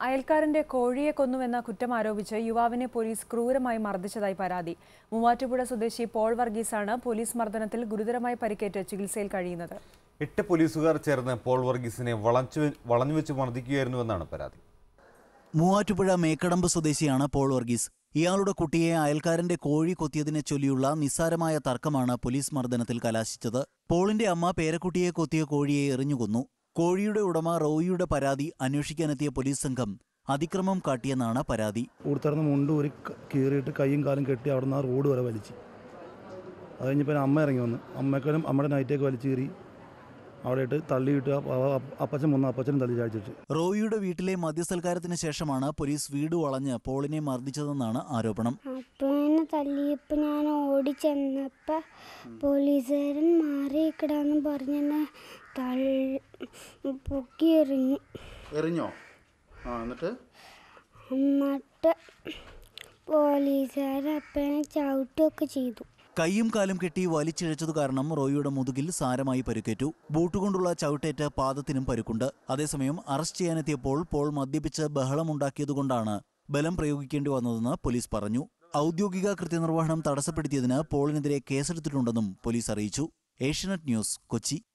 അയൽക്കാരന്റെ കോഴിയെ കൊന്നുവെന്ന കുറ്റം ആരോപിച്ച് യുവാവിനെ പോലീസ് ക്രൂരമായി മർദ്ദിച്ചതായി പരാതി മൂവാറ്റുപുഴ സ്വദേശി പോൾ വർഗീസാണ് പോലീസ് മർദ്ദനത്തിൽ ഗുരുതരമായി പരിക്കേറ്റ് ചികിത്സയിൽ കഴിയുന്നത് എട്ട് പോലീസുകാർ ചേർന്ന് പോൾ വർഗീസിനെ വളച്ചു വളഞ്ഞുവെച്ച് മർദ്ദിക്കുകയായിരുന്നുവെന്നാണ് പരാതി മൂവാറ്റുപുഴ മേക്കടമ്പ് സ്വദേശിയാണ് പോൾ വർഗീസ് ഇയാളുടെ കുട്ടിയെ അയൽക്കാരന്റെ കോഴി കൊത്തിയതിനെ ചൊല്ലിയുള്ള നിസ്സാരമായ തർക്കമാണ് പോലീസ് മർദ്ദനത്തിൽ കലാശിച്ചത് പോളിന്റെ അമ്മ പേരക്കുട്ടിയെ കൊത്തിയ കോഴിയെ എറിഞ്ഞുകൊന്നു കോഴിയുടെ ഉടമ റോയിയുടെ പരാതി അന്വേഷിക്കാനെത്തിയ പോലീസ് സംഘം അതിക്രമം കാട്ടിയെന്നാണ് പരാതി ഉടുത്തിറന്ന് മുണ്ട് ഒരു കീറിയിട്ട് കൈയും കാലും കെട്ടി അവിടെ നിന്ന് ആ റോഡ് വരെ വലിച്ച് അത് കഴിഞ്ഞപ്പോൾ അമ്മ ഇറങ്ങി വന്ന് അമ്മക്കാരും അമ്മയുടെ നൈറ്റേക്ക് വലിച്ചു കീറി അവിടെ ഇട്ട് തള്ളിയിട്ട് ആ- ആ- അപ്പച്ചൻ വന്ന് അപ്പച്ചനും തള്ളി ചാടിച്ചിട്ട് റോയിയുടെ വീട്ടിലെ മദ്യസൽക്കാരത്തിന് ശേഷമാണ് പോലീസ് വീട് വളഞ്ഞ് പോളിനെ മർദ്ദിച്ചതെന്നാണ് ആരോപണം അപ്പോൾ എന്നെ തല്ലിയപ്പോൾ ഞാൻ ഓടി ചെന്നപ്പോൾ പോലീസുകാരൻ മാറിയിക്കടാന്ന് പറഞ്ഞ് എന്നെ തള്ളി പൊക്കി എറിഞ്ഞു എറിഞ്ഞോ ആ എന്നിട്ട് എന്നിട്ട് പോലീസുകാർ അപ്പനെ ചവിട്ടുകയൊക്കെ ചെയ്തു കൈയും കാലും കെട്ടി വലിച്ചിഴച്ചതു കാരണം റോയിയുടെ മുതുകിൽ സാരമായി പരുക്കേറ്റു ബൂട്ടുകൊണ്ടുള്ള ചവിട്ടേറ്റ് പാദത്തിനും പരുക്കുണ്ട് അതേസമയം അറസ്റ്റ് ചെയ്യാനെത്തിയപ്പോൾ പോൾ മദ്യപിച്ച് ബഹളമുണ്ടാക്കിയതുകൊണ്ടാണ് ബലം പ്രയോഗിക്കേണ്ടി വന്നതെന്ന് പോലീസ് പറഞ്ഞു ഔദ്യോഗിക കൃത്യനിർവഹണം തടസ്സപ്പെടുത്തിയതിന് പോളിനെതിരെ കേസെടുത്തിട്ടുണ്ടെന്നും പോലീസ് അറിയിച്ചു ഏഷ്യനെറ്റ് ന്യൂസ് കൊച്ചി